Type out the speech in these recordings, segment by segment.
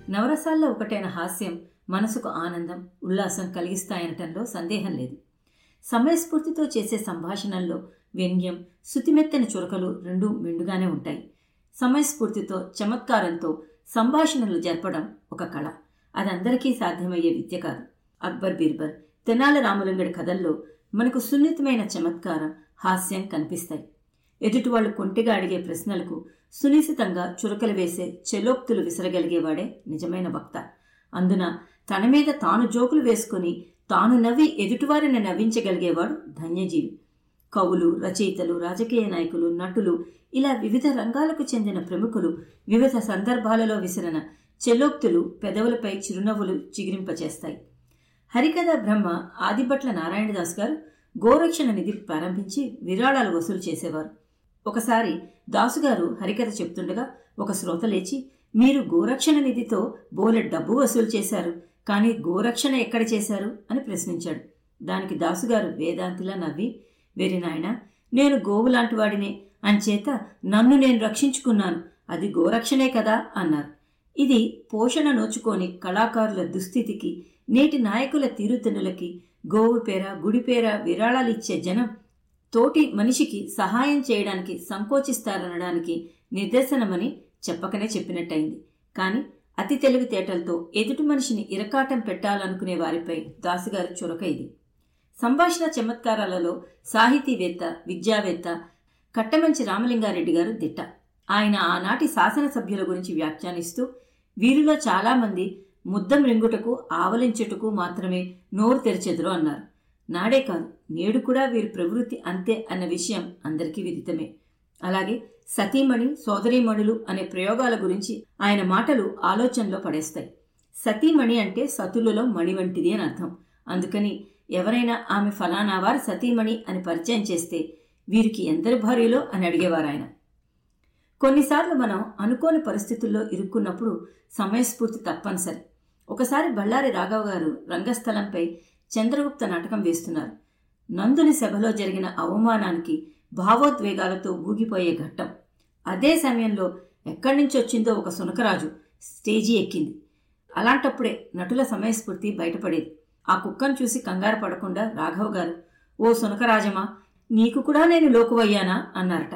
నవరసాల్లో ఒకటైన హాస్యం మనసుకు ఆనందం ఉల్లాసం కలిగిస్తాయనటంలో సందేహం లేదు సమయస్ఫూర్తితో చేసే సంభాషణల్లో వ్యంగ్యం శుతిమెత్తని చురకలు రెండూ మెండుగానే ఉంటాయి సమయస్ఫూర్తితో చమత్కారంతో సంభాషణలు జరపడం ఒక కళ అది అందరికీ సాధ్యమయ్యే విద్య కాదు అక్బర్ బీర్బల్ తెనాలి రామలింగడి కథల్లో మనకు సున్నితమైన చమత్కారం హాస్యం కనిపిస్తాయి ఎదుటి వాళ్ళు కొంటిగా అడిగే ప్రశ్నలకు సునిశితంగా చురకలు వేసే చెలోక్తులు విసరగలిగేవాడే నిజమైన వక్త అందున తన మీద తాను జోకులు వేసుకుని తాను నవ్వి ఎదుటివారిని నవ్వించగలిగేవాడు ధన్యజీవి కవులు రచయితలు రాజకీయ నాయకులు నటులు ఇలా వివిధ రంగాలకు చెందిన ప్రముఖులు వివిధ సందర్భాలలో విసిరిన చెల్లోక్తులు పెదవులపై చిరునవ్వులు చిగిరింపచేస్తాయి హరికథ బ్రహ్మ ఆదిభట్ల నారాయణదాస్ గారు గోరక్షణ నిధి ప్రారంభించి విరాళాలు వసూలు చేసేవారు ఒకసారి దాసుగారు హరికథ చెప్తుండగా ఒక శ్రోత లేచి మీరు గోరక్షణ నిధితో బోలె డబ్బు వసూలు చేశారు కానీ గోరక్షణ ఎక్కడ చేశారు అని ప్రశ్నించాడు దానికి దాసుగారు వేదాంతిలా నవ్వి వెరి నాయన నేను గోవు లాంటి వాడినే అంచేత నన్ను నేను రక్షించుకున్నాను అది గోరక్షణే కదా అన్నారు ఇది పోషణ నోచుకోని కళాకారుల దుస్థితికి నేటి నాయకుల తీరుతెన్నులకి గోవు పేర గుడి పేర విరాళాలిచ్చే జనం తోటి మనిషికి సహాయం చేయడానికి సంకోచిస్తారనడానికి నిదర్శనమని చెప్పకనే చెప్పినట్టయింది కానీ అతి తెలివితేటలతో ఎదుటి మనిషిని ఇరకాటం పెట్టాలనుకునే వారిపై దాసుగారి చురక ఇది సంభాషణ చమత్కారాలలో సాహితీవేత్త విద్యావేత్త కట్టమంచి రామలింగారెడ్డి గారు దిట్ట ఆయన ఆనాటి శాసనసభ్యుల గురించి వ్యాఖ్యానిస్తూ వీరిలో చాలామంది ముద్దం రింగుటకు ఆవలించుటకు మాత్రమే నోరు తెరిచెదురు అన్నారు నాడే కాదు నేడు కూడా వీరి ప్రవృత్తి అంతే అన్న విషయం అందరికీ విదితమే అలాగే సతీమణి సోదరీమణులు అనే ప్రయోగాల గురించి ఆయన మాటలు ఆలోచనలో పడేస్తాయి సతీమణి అంటే సతులలో మణి వంటిది అని అర్థం అందుకని ఎవరైనా ఆమె ఫలానా వారి సతీమణి అని పరిచయం చేస్తే వీరికి ఎందరి భార్యలో అని అడిగేవారు ఆయన కొన్నిసార్లు మనం అనుకోని పరిస్థితుల్లో ఇరుక్కున్నప్పుడు సమయస్ఫూర్తి తప్పనిసరి ఒకసారి బళ్ళారి రాఘవ గారు రంగస్థలంపై చంద్రగుప్త నాటకం వేస్తున్నారు నందుని సభలో జరిగిన అవమానానికి భావోద్వేగాలతో ఊగిపోయే ఘట్టం అదే సమయంలో ఎక్కడి నుంచి వచ్చిందో ఒక సునకరాజు స్టేజీ ఎక్కింది అలాంటప్పుడే నటుల సమయస్ఫూర్తి బయటపడేది ఆ కుక్కను చూసి కంగారు పడకుండా రాఘవ్ గారు ఓ సునకరాజమా నీకు కూడా నేను లోకువయ్యానా అన్నారట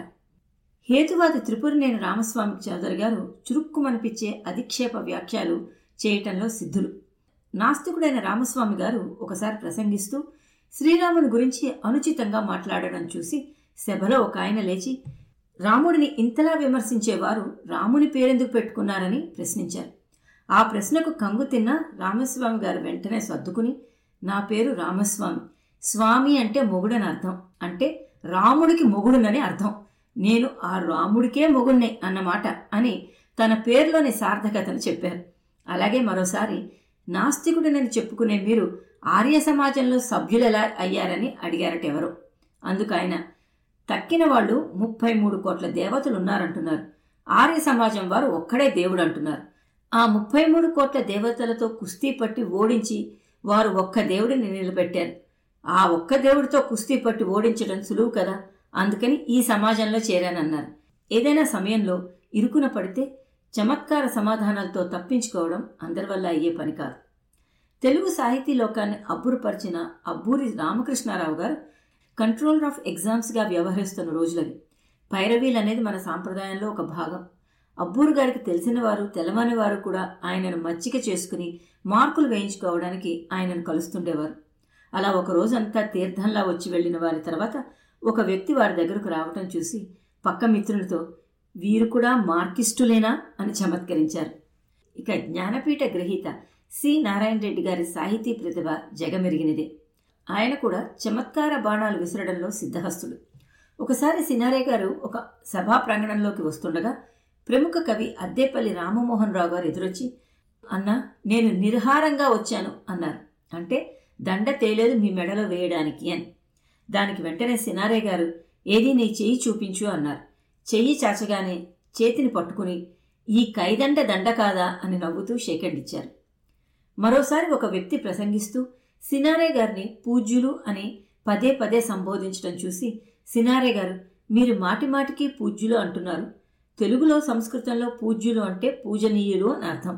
హేతువాది త్రిపురనేని రామస్వామి చౌదరి గారు చురుక్కుమనిపించే అధిక్షేప వ్యాఖ్యలు చేయటంలో సిద్ధులు నాస్తికుడైన రామస్వామి గారు ఒకసారి ప్రసంగిస్తూ శ్రీరాముని గురించి అనుచితంగా మాట్లాడడం చూసి సభలో ఒక ఆయన లేచి రాముడిని ఇంతలా విమర్శించేవారు రాముని పేరెందుకు పెట్టుకున్నారని ప్రశ్నించారు ఆ ప్రశ్నకు కంగు తిన్న రామస్వామి గారు వెంటనే సర్దుకుని నా పేరు రామస్వామి స్వామి అంటే మొగుడని అర్థం అంటే రాముడికి మొగుడునని అర్థం నేను ఆ రాముడికే మొగుణ్ణే అన్నమాట అని తన పేరులోని సార్థకతను చెప్పారు అలాగే మరోసారి నాస్తికుడినని చెప్పుకునే మీరు ఆర్య సమాజంలో సభ్యులెలా అయ్యారని అడిగారట ఎవరో అందుకు ఆయన తక్కిన వాళ్ళు ముప్పై మూడు కోట్ల దేవతలు ఉన్నారంటున్నారు ఆర్య సమాజం వారు ఒక్కడే దేవుడు అంటున్నారు ఆ ముప్పై మూడు కోట్ల దేవతలతో కుస్తీ పట్టి ఓడించి వారు ఒక్క దేవుడిని నిలబెట్టారు ఆ ఒక్క దేవుడితో కుస్తీ పట్టి ఓడించడం సులువు కదా అందుకని ఈ సమాజంలో చేరానన్నారు ఏదైనా సమయంలో ఇరుకున పడితే చమత్కార సమాధానాలతో తప్పించుకోవడం అందరి వల్ల అయ్యే పని కాదు తెలుగు సాహితీ లోకాన్ని అబ్బురుపరిచిన అబ్బూరి రామకృష్ణారావు గారు కంట్రోలర్ ఆఫ్ ఎగ్జామ్స్గా వ్యవహరిస్తున్న రోజులవి పైరవీలు అనేది మన సాంప్రదాయంలో ఒక భాగం అబ్బూరు గారికి తెలిసిన వారు తెలవని వారు కూడా ఆయనను మచ్చిక చేసుకుని మార్కులు వేయించుకోవడానికి ఆయనను కలుస్తుండేవారు అలా ఒక రోజంతా తీర్థంలా వచ్చి వెళ్ళిన వారి తర్వాత ఒక వ్యక్తి వారి దగ్గరకు రావటం చూసి పక్క మిత్రులతో వీరు కూడా మార్కిస్టులేనా అని చమత్కరించారు ఇక జ్ఞానపీఠ గ్రహీత సి నారాయణ రెడ్డి గారి సాహితీ ప్రతిభ జగమెరిగినదే ఆయన కూడా చమత్కార బాణాలు విసరడంలో సిద్ధహస్తుడు ఒకసారి సినారే గారు ఒక సభా ప్రాంగణంలోకి వస్తుండగా ప్రముఖ కవి అద్దేపల్లి రామమోహన్ రావు గారు ఎదురొచ్చి అన్నా నేను నిర్హారంగా వచ్చాను అన్నారు అంటే దండ తేలేదు మీ మెడలో వేయడానికి అని దానికి వెంటనే సినారే గారు ఏది నీ చెయ్యి చూపించు అన్నారు చెయ్యి చాచగానే చేతిని పట్టుకుని ఈ కైదండ దండ కాదా అని నవ్వుతూ షేకండిచ్చారు మరోసారి ఒక వ్యక్తి ప్రసంగిస్తూ సినారే గారిని పూజ్యులు అని పదే పదే సంబోధించడం చూసి సినారే గారు మీరు మాటిమాటికి పూజ్యులు అంటున్నారు తెలుగులో సంస్కృతంలో పూజ్యులు అంటే పూజనీయులు అని అర్థం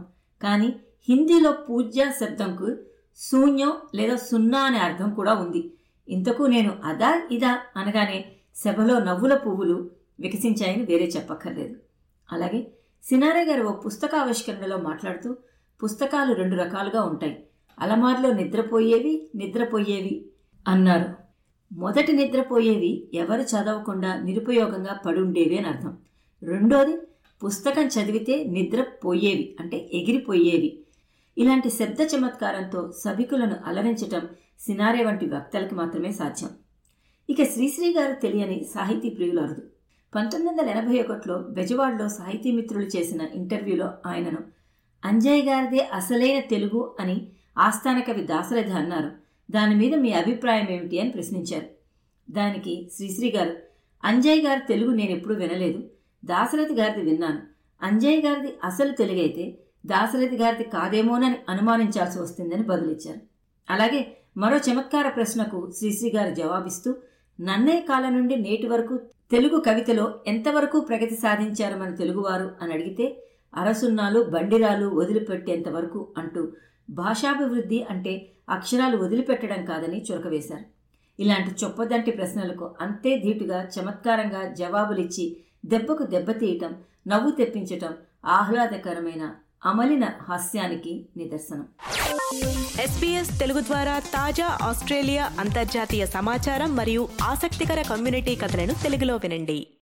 కానీ హిందీలో పూజ్య శబ్దంకు శూన్యం లేదా సున్నా అనే అర్థం కూడా ఉంది ఇంతకు నేను అదా ఇదా అనగానే సభలో నవ్వుల పువ్వులు వికసించాయని వేరే చెప్పక్కర్లేదు అలాగే సినారే గారు ఓ పుస్తకావిష్కరణలో మాట్లాడుతూ పుస్తకాలు రెండు రకాలుగా ఉంటాయి అలమార్లో నిద్రపోయేవి నిద్రపోయేవి అన్నారు మొదటి నిద్రపోయేవి ఎవరు చదవకుండా నిరుపయోగంగా పడుండేవి అని అర్థం రెండోది పుస్తకం చదివితే నిద్రపోయేవి అంటే ఎగిరిపోయేవి ఇలాంటి శబ్ద చమత్కారంతో సభికులను అలరించటం సినారే వంటి వక్తలకి మాత్రమే సాధ్యం ఇక శ్రీశ్రీ గారు తెలియని సాహితీ ప్రియులు అరుదు పంతొమ్మిది వందల ఎనభై ఒకటిలో బెజవాడలో సాహితీ మిత్రులు చేసిన ఇంటర్వ్యూలో ఆయనను అంజయ్ గారిదే అసలైన తెలుగు అని ఆస్థాన కవి దాశరథి అన్నారు దాని మీద మీ అభిప్రాయం ఏమిటి అని ప్రశ్నించారు దానికి శ్రీశ్రీ గారు అంజయ్ గారి తెలుగు నేను ఎప్పుడూ వినలేదు దాశరథి గారిది విన్నాను అంజయ్ గారిది అసలు తెలుగైతే దాశరథి గారిది కాదేమోనని అనుమానించాల్సి వస్తుందని బదులిచ్చారు అలాగే మరో చమత్కార ప్రశ్నకు శ్రీశ్రీ గారు జవాబిస్తూ నన్నయ్య కాలం నుండి నేటి వరకు తెలుగు కవితలో ఎంతవరకు ప్రగతి సాధించారు మన తెలుగువారు అని అడిగితే అరసున్నాలు బండిరాలు వదిలిపెట్టేంత వరకు అంటూ భాషాభివృద్ధి అంటే అక్షరాలు వదిలిపెట్టడం కాదని చురకవేశారు ఇలాంటి చొప్పదంటి ప్రశ్నలకు అంతే ధీటుగా చమత్కారంగా జవాబులిచ్చి దెబ్బకు దెబ్బతీయటం నవ్వు తెప్పించటం ఆహ్లాదకరమైన అమలిన హాస్యానికి నిదర్శనం ఎస్పీఎస్ తెలుగు ద్వారా తాజా ఆస్ట్రేలియా అంతర్జాతీయ సమాచారం మరియు ఆసక్తికర కమ్యూనిటీ కథలను తెలుగులో వినండి